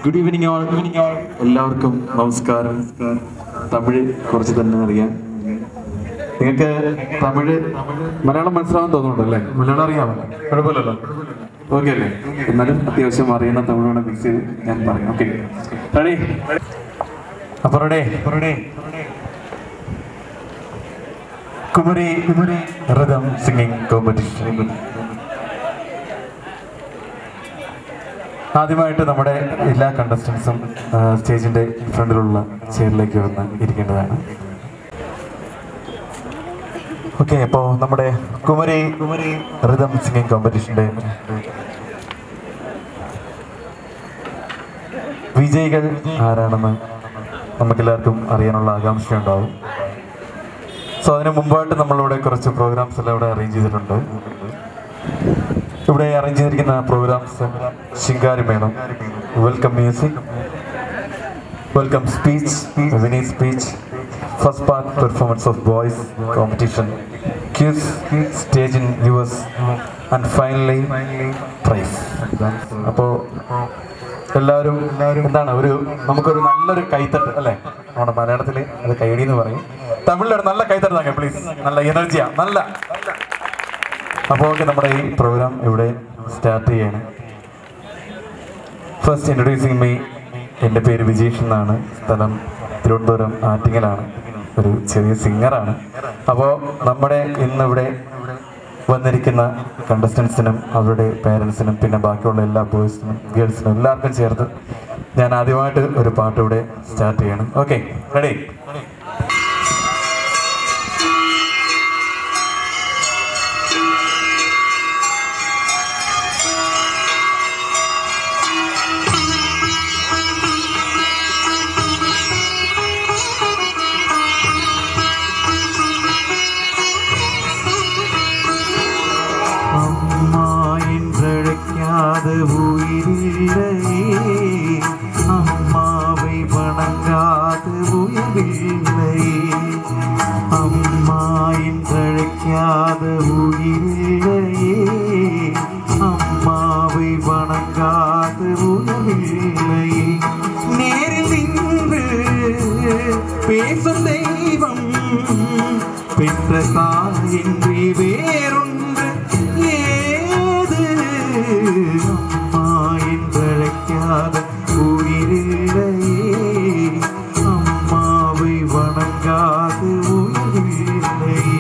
Good evening all എല്ലാവർക്കും നമസ്കാരം തമിഴ് കുറച്ച് തന്നെ അറിയാം നിങ്ങൾക്ക് തമിഴ് മലയാളം മനസ്സിലാവാൻ തോന്നുന്നുണ്ടല്ലേ മലയാളം അറിയാമോ കുഴപ്പമില്ലല്ലോ ഓക്കെ അല്ലേ എന്നാലും അത്യാവശ്യം അറിയുന്ന തമിഴോടെ മിക്സ് ചെയ്ത് ഞാൻ പറയാം ഓക്കെ റെഡി അപ്പൊ ready ready Kumari Kumari rhythm singing competition ആദ്യമായിട്ട് നമ്മുടെ എല്ലാ കണ്ടസ്റ്റൻസും സ്റ്റേജിന്റെ ഫ്രണ്ടിലുള്ള ചെയറിലേക്ക് വന്ന് ഇരിക്കേണ്ടതാണ് ഓക്കെ അപ്പോൾ നമ്മുടെ കുമരി കുമരി റിതം സിംഗിങ് കോമ്പറ്റീഷന്റെ വിജയികൾ ആരാണെന്ന് നമുക്കെല്ലാവർക്കും അറിയാനുള്ള ആകാംക്ഷയുണ്ടാവും സോ അതിന് മുമ്പായിട്ട് നമ്മളിവിടെ കുറച്ച് പ്രോഗ്രാംസ് എല്ലാം ഇവിടെ അറേഞ്ച് ചെയ്തിട്ടുണ്ട് ഇവിടെ അറേഞ്ച് ചെയ്തിരിക്കുന്ന programs Shinkari Melam welcome music welcome speech Vini speech first part performance of boys competition ക്യൂസ് stage in US and finally prize അപ്പോൾ എല്ലാവരും എന്താണ് ഒരു നമുക്കൊരു നല്ലൊരു കൈത്തട്ട് അല്ലേ നമ്മുടെ മലയാളത്തിൽ അത് കൈയടി എന്ന് പറയും തമിഴിലൊരു നല്ല കൈത്തട്ട് താങ്കൾ പ്ലീസ് നല്ല എനർജിയാ നല്ല അപ്പോൾ ഓക്കെ നമ്മുടെ ഈ പ്രോഗ്രാം ഇവിടെ സ്റ്റാർട്ട് ചെയ്യാണ് ഫസ്റ്റ് ഇൻട്രൊഡ്യൂസിങ് മീ എൻ്റെ പേര് വിജീഷ് എന്നാണ് സ്ഥലം തിരുവനന്തപുരം ആറ്റിങ്ങലാണ് ഒരു ചെറിയ സിംഗറാണ് അപ്പോൾ നമ്മുടെ ഇന്നിവിടെ വന്നിരിക്കുന്ന കണ്ടസ്റ്റൻസിനും അവരുടെ പേരൻസിനും പിന്നെ ബാക്കിയുള്ള എല്ലാ ബോയ്സിനും ഗേൾസിനും എല്ലാവർക്കും ചേർത്ത് ഞാൻ ആദ്യമായിട്ട് ഒരു പാട്ട് ഇവിടെ സ്റ്റാർട്ട് ചെയ്യണം ഓക്കെ റെഡി அம்மா என்றழைக்காத உயிரில்லையே அம்மாவை வணங்காத உயிரில்லையே அம்மா என்றழைக்காத உயிரில்லையே அம்மாவை வணங்காத உயிரில்லையே நேரில் நின்று பேசும் தெய்வம் பெற்ற தாயின்றி வேறொன்று ஏது அம்மா என்றழைக்காத உயிரில்லையே அம்மாவை வணங்காத உயிரில்லையே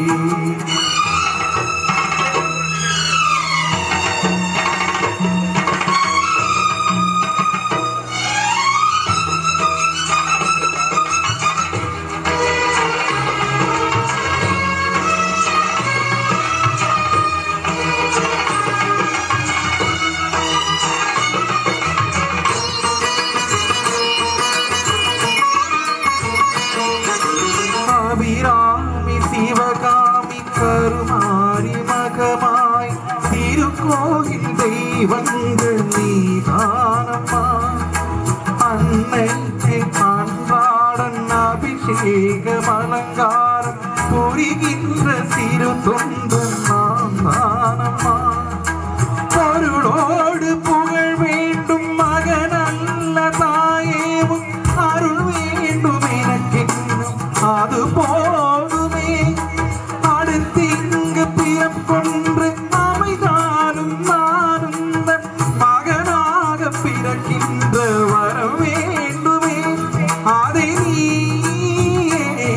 அபிராமி சிவகாமி கருமாரி மகமாய் திருக்கோயில் தெய்வங்கள் நீதானம்மா அன்னைக்கு அன்றாடன் அபிஷேகம் அலங்காரம் புரிகின்ற சிறு தொண்டு நான் தானம்மா பொருளோடு புகழ் வேண்டும் மகனல்ல தாயேவும் அருள் வேண்டும் எனக்கென்னும் அது போதுமே அடுத்து இங்கு பிறம் கொன்று அமைதாலும் நானும் தன் மகனாக பிறக்கின்ற வரம் வேண்டுமே அதை நீயே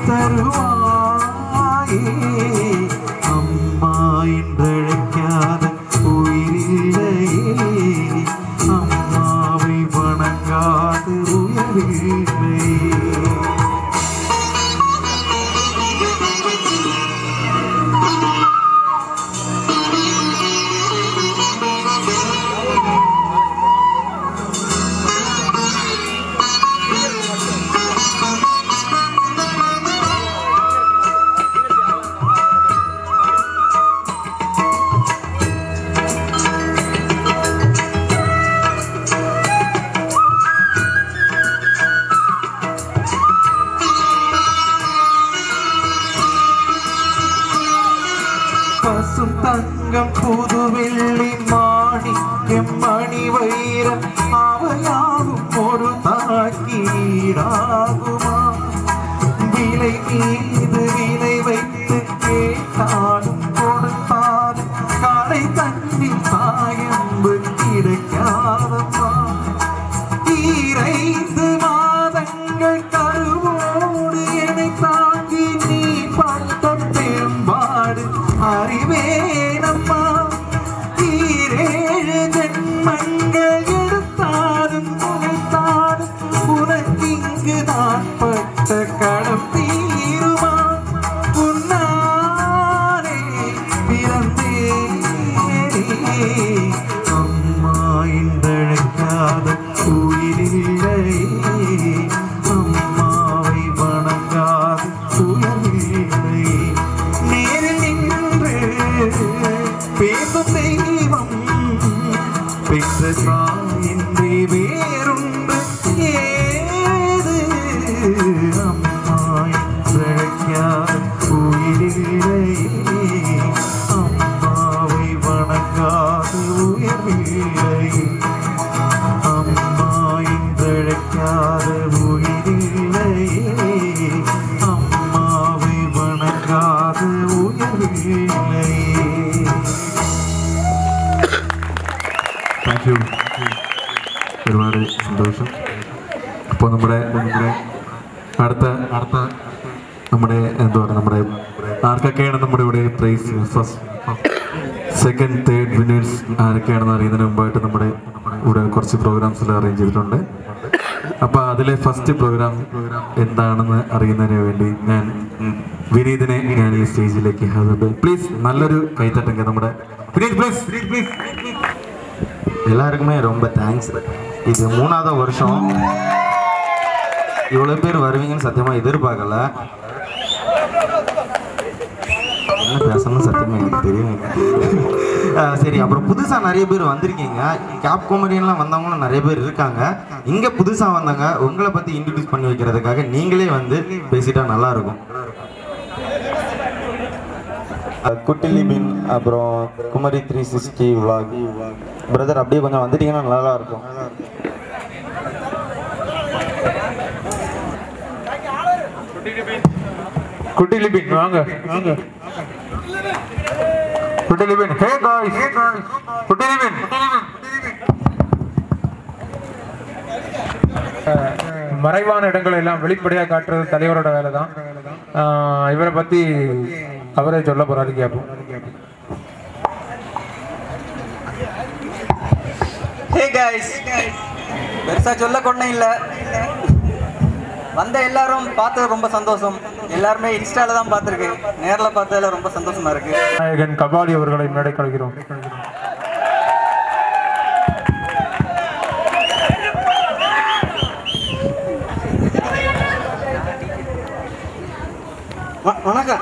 தருவாயே அம்மா என்றழைக்காத உயிரில்லையே அம்மாவை வணங்காத உயிரில்லையே பசும் தங்கம் புது வெள்ளி மாணிக்கம் மணி வைரம் அவையாகும் ஒரு தாக்கி ஈடாகுமா விலை மீது விலை வைத்து கேட்டாலும் கொடுத்தாலும் காலை தண்ணி சாயம்பு கிடைக்காதம்மா ஈரைந்து மாதங்கள் கருவோடு என்னை தாங்கி நீ பட்ட பெரும்பாடு அறிவேனம்மா ஈரேழு ஜென்மங்கள் எடுத்தாலும் உழைத்தாலும் உனக்கிங்கு நான் பட்ட கடம் தீருமா உன்னாலே பிறந்தேனே அம்மா என்றழைக்காத உயிரில்லை அம்மாவை வணங்காத உயரில்லை நேரில் நின்று பேசும் தெய்வம் பெற்ற தாயின்றி வேறுண்டு ஏது அம்மா என்றழைக்காத உயிரில்லை அம்மாவை வணங்காத உயர்வில்லை அம்மா என்றழைக்காத உயிரில்லை அம்மாவை வணங்காத உயர்வில்லை താങ്ക് യു ഒരുപാട് സന്തോഷം അപ്പോൾ നമ്മുടെ നമ്മുടെ അടുത്ത അടുത്ത നമ്മുടെ എന്താ പറയുക നമ്മുടെ ആർക്കൊക്കെയാണ് നമ്മുടെ ഇവിടെ prize first second third winners ആരൊക്കെയാണെന്ന് അറിയുന്നതിന് മുമ്പായിട്ട് നമ്മുടെ ഇവിടെ കുറച്ച് പ്രോഗ്രാംസ് എല്ലാം അറേഞ്ച് ചെയ്തിട്ടുണ്ട് അപ്പോൾ അതിലെ ഫസ്റ്റ് പ്രോഗ്രാം എന്താണെന്ന് അറിയുന്നതിന് വേണ്ടി ഞാൻ വിനീതിനെ ഞാൻ ഈ സ്റ്റേജിലേക്ക് പ്ലീസ് നല്ലൊരു കൈത്തട്ടെങ്കിൽ നമ്മുടെ വിനീത് പ്ലീസ് പ്ലീസ് எல்லாருக்குமே ரொம்ப தேங்க்ஸ் இது மூணாவது வருஷம் இவ்வளோ பேர் வருவீங்கன்னு சத்தியமாக எதிர்பார்க்கல என்ன பேசணும்னு சத்தியமாக எனக்கு தெரியும் அஹ் சரி அப்புறம் புதுசாக நிறைய பேர் வந்திருக்கீங்க கேப் கோமடியன்லாம் வந்தவங்களும் நிறைய பேர் இருக்காங்க இங்கே புதுசாக வந்தாங்க உங்களை பற்றி இன்ட்ரடியூஸ் பண்ணி வைக்கிறதுக்காக நீங்களே வந்து பேசிட்டா நல்லா இருக்கும் குட்டிலி பின் அப்புறம் Kumari three sixty vlog brother அப்படியே கொஞ்சம் வந்துட்டீங்கன்னா நல்லா இருக்கும் குட்டி லிபின் வாங்க வாங்க குட்டி லிபின் ஹே காய்ஸ் குட்டி லிபின் மறைவான இடங்களை எல்லாம் வெளிப்படையாக காட்டுறது தலைவரோட வேலை தான் இவரை பத்தி அவரே சொல்ல போறாரு கேட்போம் ஹே கைஸ் பெருசா சொல்ல கொண்டே இல்ல வந்த எல்லாரும் பார்த்தது ரொம்ப சந்தோஷம் எல்லாருமே இன்ஸ்டால தான் பார்த்துருக்கு நேர்ல பார்த்ததுல ரொம்ப சந்தோஷமா இருக்கு நாயகன் கபாலி அவர்களை மேடை கழிக்கிறோம் வ- வணக்கம்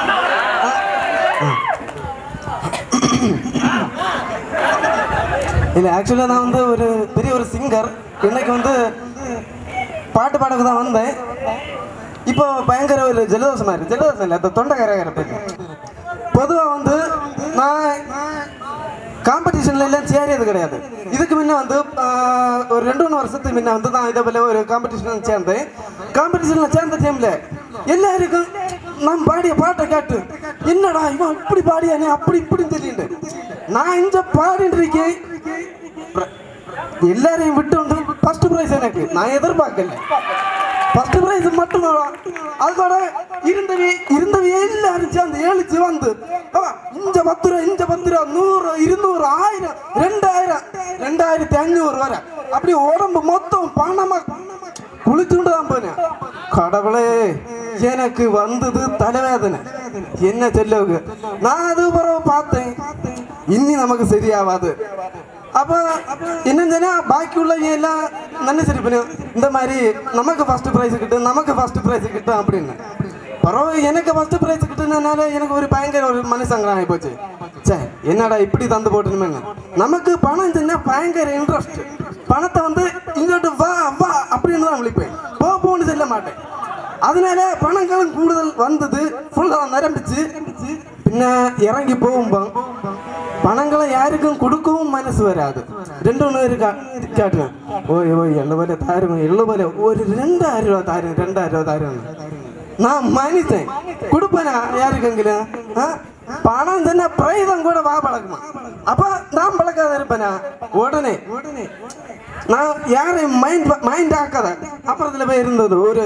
இல்லை ஆக்சுவலாக நான் வந்து ஒரு பெரிய ஒரு சிங்கர் இன்னைக்கு வந்து பாட்டு பாடக்கு தான் வந்தேன் இப்போ பயங்கர ஒரு ஜலதோஷம் மாதிரி ஜலதோஷம் இல்லை அந்த தொண்டை கரகரப்பு பொதுவாக வந்து நான் காம்படிஷன்ல எல்லாம் சேரியது கிடையாது இதுக்கு முன்ன வந்து ஆஹ், ஒரு ரெண்டு மூணு வருஷத்துக்கு முன்ன வந்து நான் இதே போல ஒரு காம்படிஷன் சேர்ந்தேன் காம்படிஷன்ல சேர்ந்த டைம்ல எல்லாருக்கும் நான் பாடிய பாட்டை கேட்டு என்னடா இவன் இப்படி பாடியானே அப்படி இப்படின்னு சொல்லிட்டு நான் இந்த பாடிட்டு இருக்கேன் பிர- எல்லாரையும் விட்டு வந்து ஃபர்ஸ்ட் ப்ரைஸ் எனக்கு நான் எதிர்பார்க்கல ஃபர்ஸ்ட் ப்ரைஸ் மட்டும் அதோட இருந்தவி இருந்தவி எல்லாரும் சேர்ந்து எழுச்சி வந்து ஆ, இஞ்ச பத்து ரூபா இஞ்ச பத்து ரூபா நூறு இருநூறு ஆயிரம் ரெண்டாயிரம் ரெண்டாயிரத்தி அஞ்சூறு வரை அப்படி உடம்பு மொத்தம் பணமா குளிச்சுட்டு தான் போனேன் கடவுளே எனக்கு வந்தது தலைவேதனை என்ன செல்லவுக்கு நான் அது பிறகு பார்த்தேன் இனி நமக்கு சரியாவாது அப்போ என்னன்னா பாக்கி உள்ளவங்க எல்லாம் நன்றி சரி பண்ணு இந்த மாதிரி நமக்கு ஃபர்ஸ்ட் ப்ரைஸ் கிட்டும் நமக்கு ஃபர்ஸ்ட் ப்ரைஸ் கிட்டும் அப்படின்னு பரவாயில்ல எனக்கு ஃபர்ஸ்ட் ப்ரைஸ் கிட்டுனால எனக்கு ஒரு பயங்கர ஒரு மனசங்கடம் ஆகி போச்சு சே என்னடா இப்படி தந்து போட்டுமே நமக்கு பணம் செஞ்சா பயங்கர இன்ட்ரெஸ்ட் பணத்தை வந்து இங்கோட்டு வா வா அப்படின்னு தான் விழிப்பேன் போ போன்னு சொல்ல மாட்டேன் அதனால பணங்களும் கூடுதல் வந்தது ஃபுல்லாக நிரம்பிச்சு பின்ன இறங்கி போகும்போ பணங்களை யாருக்கும் கொடுக்கவும் மனசு வராது ரெண்டு ஒன்று இருக்கா காட்டுங்க ஓய் ஓய் எள்ளு தாருங்க எள்ளு പോലെ ஒரு ரெண்டாயிரம் ரூபா தாருங்க ரெண்டாயிரம் ரூபா தாருங்க நான் மனுஷன் கொடுப்பேனா யாருக்கெങ്കിലും ஆ? பணம் തന്നെ பிரயுதம் கூட வா பழக்குமா அப்ப நான் பழக்காத இருப்பேனா உடனே நான் யாரையும் மைண்ட் மைண்ட் ஆக்காத அப்புறத்துல போய் இருந்தது ஒரு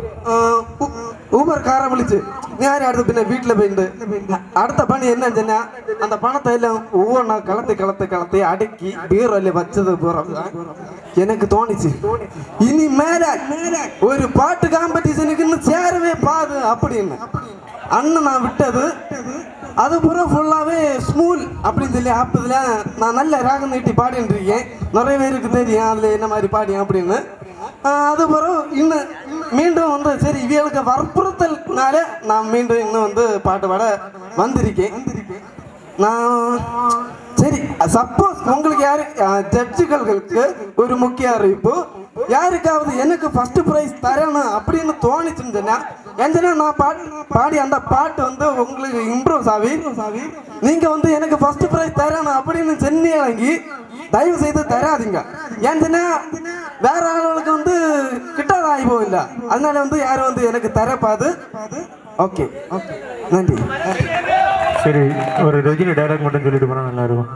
ஊபர் காரை விളിച്ച് ഞാൻ അടുത്ത് പിന്നെ വീട്ടിൽ പോയിട്ട് അടുത്ത പണി എന്നാ ചെന്നാ அந்த பணத்தை எல்லாம் ஒவ்வொன்றா கலத்தி கலத்தி கலத்தி அடுக்கி பீரோல வச்சது பூரா எனக்கு தோணுச்சு இனி மேல ஒரு பாட்டு காம்படிஷனுக்கு இன்னும் சேரவே பாது அப்படின்னு அண்ணன் நான் விட்டது அது பூரா ஃபுல்லாகவே ஸ்மூல் அப்படின்னு சொல்லி ஆப்பதில் நான் நல்ல ராகம் நீட்டி பாடிட்டு இருக்கேன் நிறைய பேருக்கு தெரியும் அதில் என்ன மாதிரி பாடியும் அப்படின்னு ஆஹ் அது பிறகு இன்னும் மீண்டும் வந்து சரி இவங்களுக்கு வற்புறுத்தல்னால நான் மீண்டும் இன்னும் வந்து பாட்டு பாட வந்திருக்கேன் நான் சரி சப்போஸ் உங்களுக்கு யாரு ஜட்ஜுகளுக்கு ஒரு முக்கிய அறிவிப்பு யாருக்காவது எனக்கு ஃபர்ஸ்ட் ப்ரைஸ் தரணும் அப்படின்னு தோணுச்சுன்னு சொன்னா ஏன்னா நான் பாட்டு பாடி அந்த பாட்டு வந்து உங்களுக்கு இம்ப்ரூவ் ஆகி நீங்க வந்து எனக்கு ஃபர்ஸ்ட் ப்ரைஸ் தரணும் அப்படின்னு சென்னி இறங்கி தயவு செய்து தராதீங்க ஏன் சொன்னா வேற ஆளுகளுக்கு வந்து கிட்டாத ஆகி போகல அதனால வந்து யாரும் வந்து எனக்கு தரப்பாது ஓகே நன்றி சரி ஒரு ரஜினி டைலாக் மட்டும் சொல்லிட்டு போனா நல்லா இருக்கும்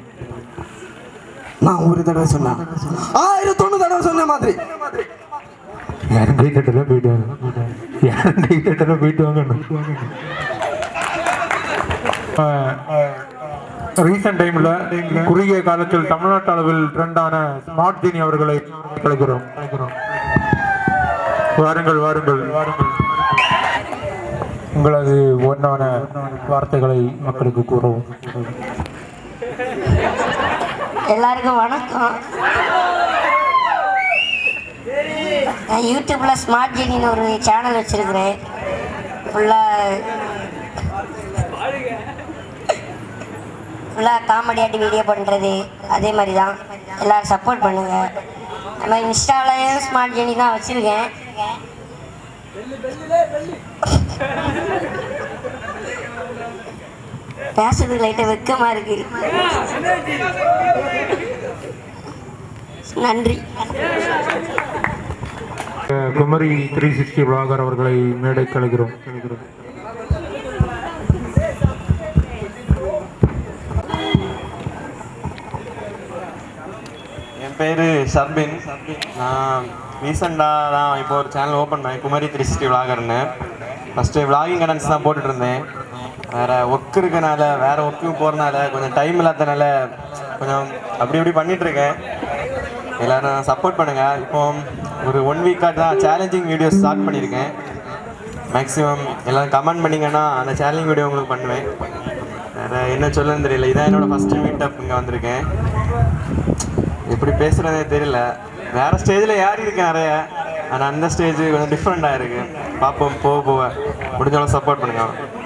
நான் ஒரு தடவை சொன்னேன் ஆயிரத்தி ஒண்ணு தடவை சொன்ன மாதிரி யாரும் கை தட்டல போயிட்டு வாங்க யாரும் கை தட்டல போயிட்டு வாங்க ரீசெண்ட் டைம்ல குறுகிய காலத்தில் தமிழ்நாட்டு அளவில் ட்ரெண்டான ஸ்மார்ட் ஜீனி அவர்களை கிடைக்கிறோம் வாருங்கள் வாருங்கள் வாருங்கள் உங்களது ஒன்றான வார்த்தைகளை மக்களுக்கு கூறவும் எல்லாருக்கும் வணக்கம் நான் யூடியூப்ல ஸ்மார்ட் ஜெனின்னு ஒரு சேனல் வச்சிருக்கிறேன் ஃபுல்லாக ஃபுல்லாக காமெடியாட்டி வீடியோ பண்ணுறது அதே மாதிரி தான் எல்லோரும் சப்போர்ட் பண்ணுங்க நம்ம இன்ஸ்டாலையும் ஸ்மார்ட் ஜெனி தான் வச்சுருக்கேன் பேசுறதுக்கு லைட்டாக வெக்கமாக இருக்கு நன்றி குமரி த்ரீ சிக்ஸ்டி விளாகர் அவர்களை மேடை கலைகிறோம் என் பேர் ஷர்பின் நான் ரீசெண்டாக தான் இப்போ ஒரு சேனல் ஓப்பன் பண்ணேன் குமரி த்ரீ சிக்ஸ்டி விளாகர்னு ஃபஸ்ட்டு விளாகிங் கண்டன்ஸ் தான் போட்டுட்டு இருந்தேன் வேறு ஒர்க் இருக்கனால வேறு ஒர்க்கு போகிறனால கொஞ்சம் டைம் இல்லாதனால கொஞ்சம் அப்படி இப்படி பண்ணிட்டு இருக்கேன் எல்லாரும் சப்போர்ட் பண்ணுங்கள் இப்போ ஒரு ஒன் வீக்காக தான் சேலஞ்சிங் வீடியோஸ் ஸ்டார்ட் பண்ணியிருக்கேன் மேக்ஸிமம் எல்லாரும் கமெண்ட் பண்ணிங்கன்னா அந்த சேலஞ்சிங் வீடியோ உங்களுக்கு பண்ணுவேன் வேறு என்ன சொல்லணும்னு தெரியல இதான் என்னோட ஃபஸ்ட்டு மீட்டப் இங்கே வந்திருக்கேன் எப்படி பேசுகிறதே தெரியல வேறு ஸ்டேஜில் ஏறி இருக்கேன் நிறைய ஆனால் அந்த ஸ்டேஜ் கொஞ்சம் டிஃப்ரெண்ட்டாக இருக்குது பார்ப்போம் போக போக முடிஞ்சளவு சப்போர்ட் பண்ணுங்க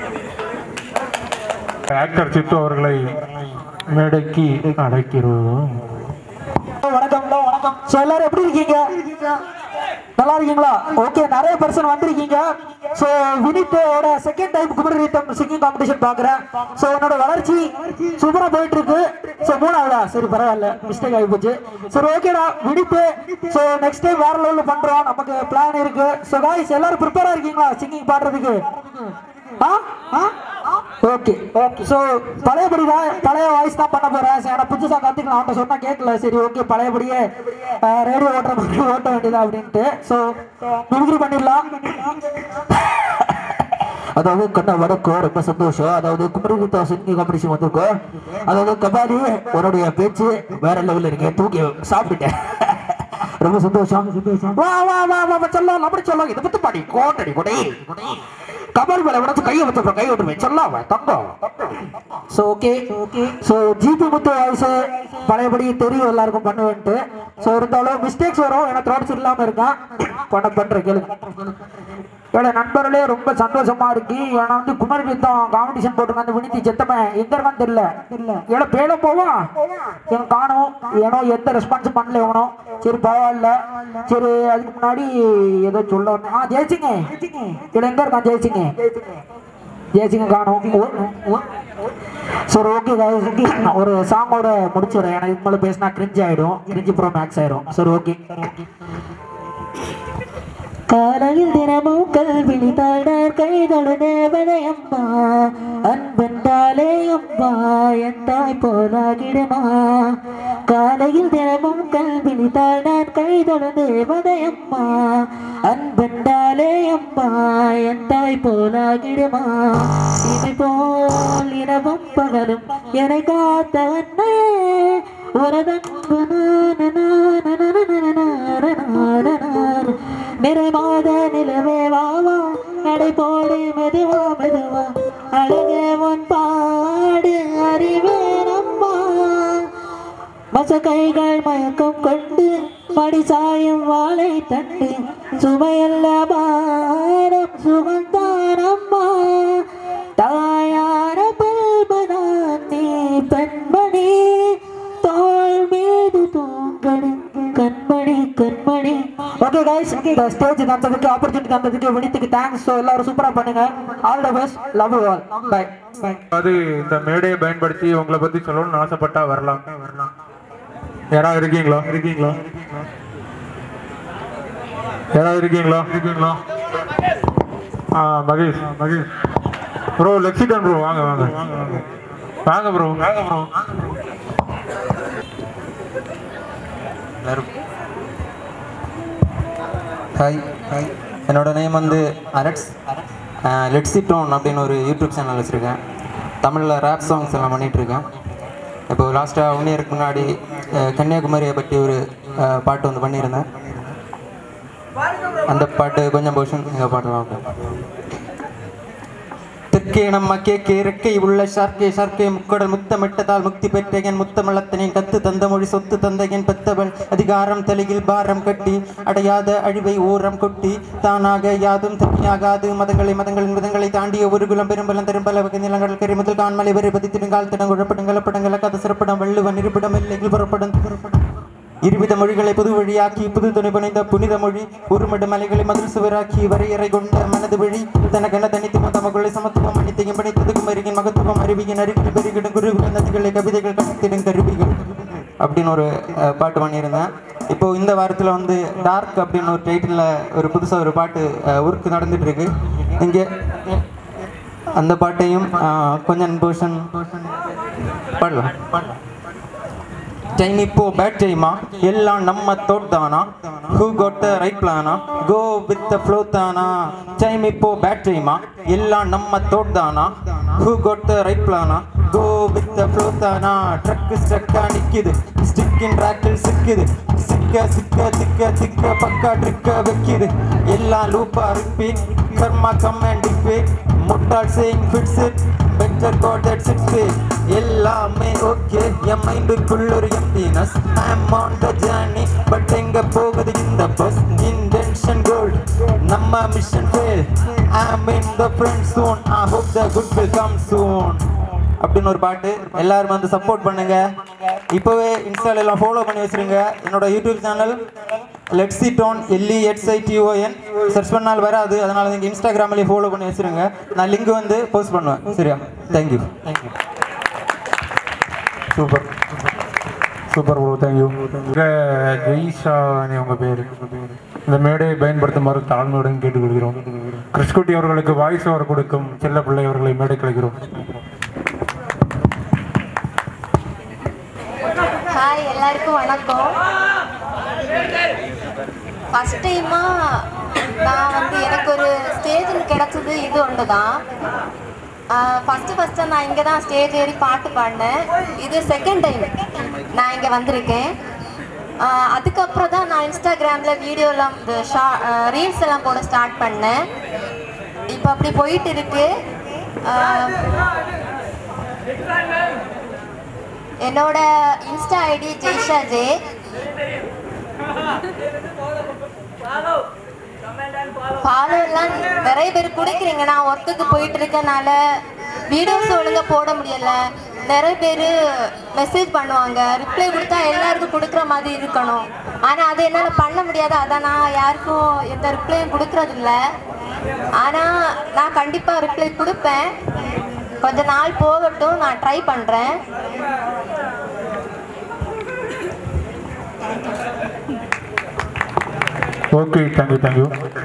ஆக்டர் சித்து அவர்களை மேடைக்கு அழைக்கிறோம் வணக்கம் வணக்கம் ஸோ எல்லாரும் எப்படி இருக்கீங்க நல்லா இருக்கீங்களா ஓகே நிறைய பர்சன் வந்திருக்கீங்க ஸோ வினித்தோட second time Kumari rhythm singing competition பார்க்குறேன் ஸோ உன்னோட வளர்ச்சி சூப்பராக போயிட்டு இருக்கு ஸோ மூணாவதா சரி பரவாயில்ல மிஸ்டேக் ஆகி போச்சு சரி ஓகேடா வினித்து ஸோ நெக்ஸ்ட் டைம் வேற லெவலில் பண்ணுறோம் நமக்கு பிளான் இருக்கு ஸோ காய்ஸ் எல்லாரும் ப்ரிப்பேராக இருக்கீங்களா சிங்கிங் பாடுறதுக்கு ah ah okay okay so பழையபடி தான் பழைய வாய்ஸ் தான் பண்ண போறேன் சரி நான் புதுசாக கற்றுக்கலாம் அவன்கிட்ட சொன்னா கேட்கல சரி ஓகே பழையபடியே ரேடியோ ஓட்டுற மாதிரி ஓட்ட வேண்டியதா அப்படின்ட்டு ஸோ மிமிக்ரி பண்ணிடலாம் அதாவது கண்ணா வணக்கம் ரொம்ப சந்தோஷம் அதாவது குமரிகுத்தா சிங்கி காம்படிஷன் வந்திருக்கோம் அதாவது கபாலி உன்னுடைய பேச்சு வேற லெவலில் இருக்கு தூக்கி சாப்பிட்டுட்டேன் ரொம்ப சந்தோஷம் வா வா வா வா வா, சொல்லலாம் அப்படி சொல்லலாம் இதை பத்தி பாடி கோட்டடி கொடை கபால் மேல விடத்து கையை வச்சு கை விட்டுருவேன் சொல்லாம தங்கம் so okay okay so GP Muthu voice பழையபடி தெரியும் எல்லாருக்கும் பண்ணுவேன்ட்டு ஸோ இருந்தாலும் மிஸ்டேக்ஸ் வரும் ஏன்னா த்ரோட்ஸ் இல்லாமல் இருக்கான் பண்ண பண்ற கேளுங்க என்னோட நண்பர்களே ரொம்ப சந்தோஷமா இருக்கு ஏன்னா வந்து குமரி யுத்தம் காம்படிஷன் போட்டுருங்க அந்த வினித்தி செத்தமே எங்க இருக்கான்னு தெரியல ஏன்னா பேட போவா என் காணும் ஏனோ எந்த ரெஸ்பான்ஸ் பண்ணல எவனோ சரி பரவாயில்ல சரி அதுக்கு முன்னாடி ஏதோ சொல்ல வந்தேன் ஆ ஜெயிச்சிங்க இல்லை எங்க இருக்கான் ஜெயிச்சிங்க ஜெயசிங்க காணும் சரி ஓகே ஒரு சாங்கோட முடிச்சிடுறேன் ஏன்னா இதுக்கு மேலே பேசினா கிரிஞ்ச் ஆகிடும் கிரிஞ்சு ப்ரோ மேக்ஸ் ஆயிடும் சரி ஓகே காலையில் தினமும் கல்விழி தாழ்ந்தார் கைதொழு தேவதையம்மா அன்பென்றாலே அம்மா என் தாய் போலாகிடுமா காலையில் தினமும் கல்விழி தாழ்ந்தார் கைதொழு தேவதையம்மா அன்பென்றாலே அம்மா என் தாய் போலாகிடுமா இது போல் இரவும் பகலும் என்னை காத்த அன்னையே உரதன்பு நிறைமாத நிலவே வாவா நடை போடு மெதுவா மெதுவா அழகே உன் பாடு அறிவேனம்மா மசக்கைகள் மயக்கம் கொண்டு மடி சாயும் வாழை தண்டு சுமையல்ல பாரம் சுகந்தானம்மா தாயார பல்பதான் நீ பெண்மணி தோள் மீது தூங்கடு கண்மணி கண்மணி ஓகே கைஸ் ஸ்டேஜ் தந்ததுக்கு ஆப்பர்ச்சுனிட்டி தந்ததுக்கு வினித்துக்கு தேங்க்ஸ் ஸோ எல்லாரும் சூப்பரா பண்ணுங்க all the best love you all bye bye அது இந்த மேடையை பயன்படுத்தி உங்களை பத்தி சொல்லணும்னு ஆசைப்பட்டா வரலாம் வரலாம் யாராவது இருக்கீங்களா இருக்கீங்களா யாராவது இருக்கீங்களா இருக்கீங்களா ஆ மகேஷ் மகேஷ் ப்ரோ லெக்சிடன் ப்ரோ வாங்க வாங்க வாங்க ப்ரோ வாங்க ப்ரோ ஹாய் ஹாய் என்னோட நேம் வந்து அலெக்ஸ் லெட்ஸிட்டோன் அப்படின்னு ஒரு யூடியூப் சேனல் வச்சுருக்கேன் தமிழில் ரேப் சாங்ஸ் எல்லாம் பண்ணிட்டு இருக்கேன் இப்போ லாஸ்ட்டாக ஒன் இயருக்கு முன்னாடி அஹ், கன்னியாகுமரியை பற்றி ஒரு அஹ், பாட்டு வந்து பண்ணியிருந்தேன் அந்த பாட்டு கொஞ்சம் போர்ஷன் எங்கள் பாடலாம் தெற்கே நம்ம கேக்கே இறக்கை உள்ள ஷார்க்கே ஷார்க்கே முக்கடல் முத்தமிட்டதால் முக்தி பெற்ற என் முத்தமிழத்தனின் கத்து தந்த மொழி சொத்து தந்த என் பெத்தவள் அதிகாரம் தலையில் பாரம் கட்டி அடையாத அழிவை ஓரம் கொட்டி தானாக யாதும் தனியாகாது மதங்களை மதங்களின் விதங்களை தாண்டிய ஒரு குலம் பெரும்பலம் திரும்பல வகை நிலங்கள் கறி முதல் கான்மலை வரை பதித்திடுங்கால் திடங்குழப்படும் கலப்படங்கள கதை சிறப்படம் வள்ளுவன் இருப்பிடம் எல்லைகள் புறப்படும் புறப்படும் இருவித மொழிகளை புது வழியாக்கி புது துணை புனைந்த புனித மொழி உருமடு மலைகளை மதுள் சுவராக்கி வரையறை கொண்ட மனது வழி தனக்கென தனித்து மதமகளை சமத்துவம் அனைத்தையும் பணித்தது குமரியின் மகத்துவம் அறிவியின் அருகில் பெருகிடும் குருவிகள் நதிகளை கவிதைகள் கடத்திடும் கருவிகள் அப்படின்னு ஒரு அஹ், பாட்டு பண்ணியிருந்தேன் இப்போ இந்த வாரத்தில் வந்து டார்க் அப்படின்னு ஒரு டைட்டிலில் ஒரு புதுசாக ஒரு பாட்டு ஒர்க் நடந்துட்டு இருக்கு இங்கே அந்த பாட்டையும் அஹ், கொஞ்சம் போர்ஷன் பாடலாம் பாடலாம் டைம் இப்போ பேட் டைமா எல்லாம் நம்ம தோட் தானா ஹூ கோட் த ரைட் பிளானா கோ வித் த ஃப்ளோ தானா டைம் இப்போ பேட் டைமா எல்லாம் நம்ம தோட் தானா ஹூ கோட் த ரைட் பிளானா கோ வித் த ஃப்ளோ தானா ட்ரக் ஸ்ட்ரக்கா நிக்குது ஸ்டிக்கின் ட்ராக்கில் சிக்குது சிக்க சிக்க திக்க திக்க பக்கா ட்ரிக்க வைக்குது எல்லாம் லூப்பா ரிப்பீட் கர்மா கம் அண்ட் டிஃபீட் முட்டாள் saying fits it better got that six எல்லாமே ஓகே என் மைண்டுக்குள்ள ஒரு emptiness I am on the journey but எங்க போகுது இந்த பஸ் இன்டென்ஷன் கோல்ட் நம்ம mission fail I am in the friend soon I hope the good will come soon அப்படின்னு ஒரு பாட்டு எல்லாரும் வந்து சப்போர்ட் பண்ணுங்க இப்போவே இன்ஸ்டால எல்லாம் ஃபாலோ பண்ணி வச்சிருங்க என்னோட யூடியூப் சேனல் லெட்ஸி டோன் எல்இ எட்ஸ்ஐ டிஓஎன் சர்ச் பண்ணால் வராது அதனால நீங்கள் இன்ஸ்டாகிராம்லேயே ஃபாலோ பண்ணி வச்சிருங்க நான் லிங்க் வந்து போஸ்ட் பண்ணுவேன் சரியா thank you thank you super super bro thank you Jaisha உங்க பேர் இந்த மேடையை பயன்படுத்துமாறு தாழ்மையுடன் கேட்டுக்கொள்கிறோம் கிறிஸ்குட்டி அவர்களுக்கு வாய்ஸ் ஓவர் கொடுக்கும் செல்ல பிள்ளை அவர்களை மேடை கலைக்கிறோம் ஹாய் எல்லாருக்கும் வணக்கம் ஃபஸ்ட் டைமாக நான் வந்து எனக்கு ஒரு ஸ்டேஜில் கிடச்சது இது ஒன்று தான் ஃபஸ்ட்டு ஃபஸ்ட்டு நான் இங்கே தான் ஸ்டேஜ் ஏறி பாட்டு பாடினேன் இது செகண்ட் டைம் நான் இங்கே வந்திருக்கேன் ஆஹ் அதுக்கப்புறம் தான் நான் இன்ஸ்டாகிராமில் வீடியோலாம் இந்த ஷா ரீல்ஸ் எல்லாம் போட ஸ்டார்ட் பண்ணேன் இப்போ அப்படி போயிட்டு இருக்கு ஆஹ் என்னோட insta ID Jaisha J follow எல்லாம் நிறைய பேர் கொடுக்குறீங்க நான் ஒர்க்குக்கு போயிட்டு இருக்கனால வீடியோஸ் ஒழுங்கா போட முடியல நிறைய பேர் மெசேஜ் பண்ணுவாங்க ரிப்ளை கொடுத்தா எல்லாருக்கும் கொடுக்குற மாதிரி இருக்கணும் ஆனால் அது என்னால் பண்ண முடியாது அதான் நான் யாருக்கும் எந்த ரிப்ளையும் கொடுக்கறதில்ல ஆனால் நான் கண்டிப்பாக ரிப்ளை கொடுப்பேன் கொஞ்ச நாள் போகட்டும் நான் ட்ரை பண்ணுறேன் ஓகே தேங்க்யூ தேங்க்யூ